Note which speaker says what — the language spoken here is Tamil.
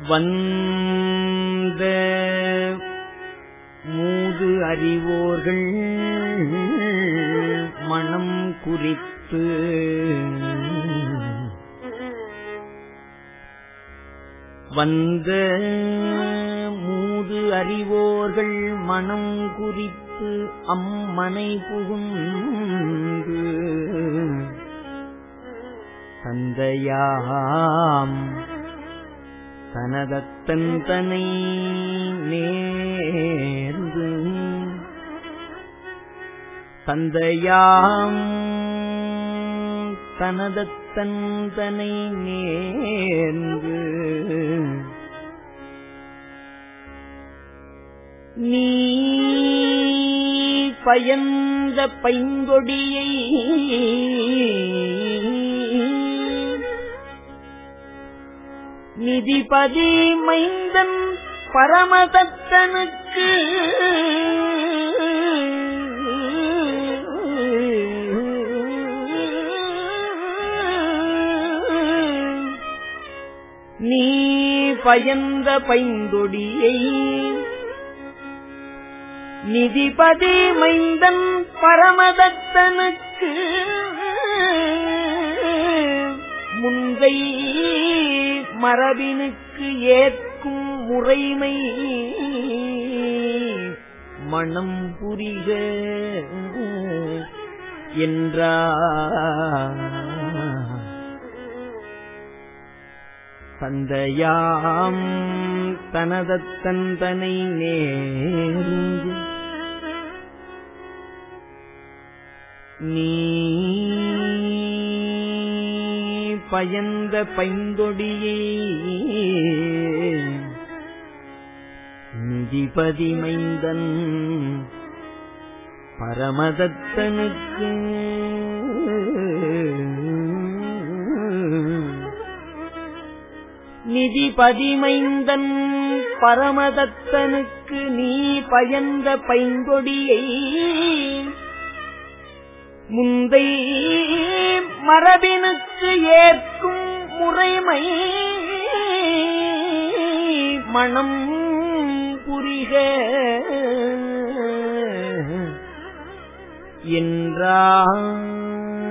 Speaker 1: வந்த மூது அறிவோர்கள் மனம் குறித்து வந்த மூது அறிவோர்கள் மனம் குறித்து அம்மனை புகுந்து தந்தையாம் தனதத்தன் தனை நேர்ந்து தந்தையாம் தனதத்தன் தனை நேர்ந்து நீ பயந்த பைங்கொடியை நிதிபதி மைந்தன் பரமதத்தனுக்கு நீ பயந்த பைந்தொடியை நிதிபதி மைந்தன் பரமதத்தனுக்கு முந்தை மரபினுக்கு ஏற்கும் முறைமை மனம் புரிக என்றார் தந்தையாம் தனதத்தந்தனை நேர்ந்து நீ பயந்த பைந்தொடியே நிதிபதி மைந்தன் பரமதத்தனுக்கு நிதி பதிமைந்தன் பரமதத்தனுக்கு நீ பயந்த பைங்கொடியை முந்தை மரபினுக்கு ஏற்கும் முறைமை மனம் புரிக என்றான்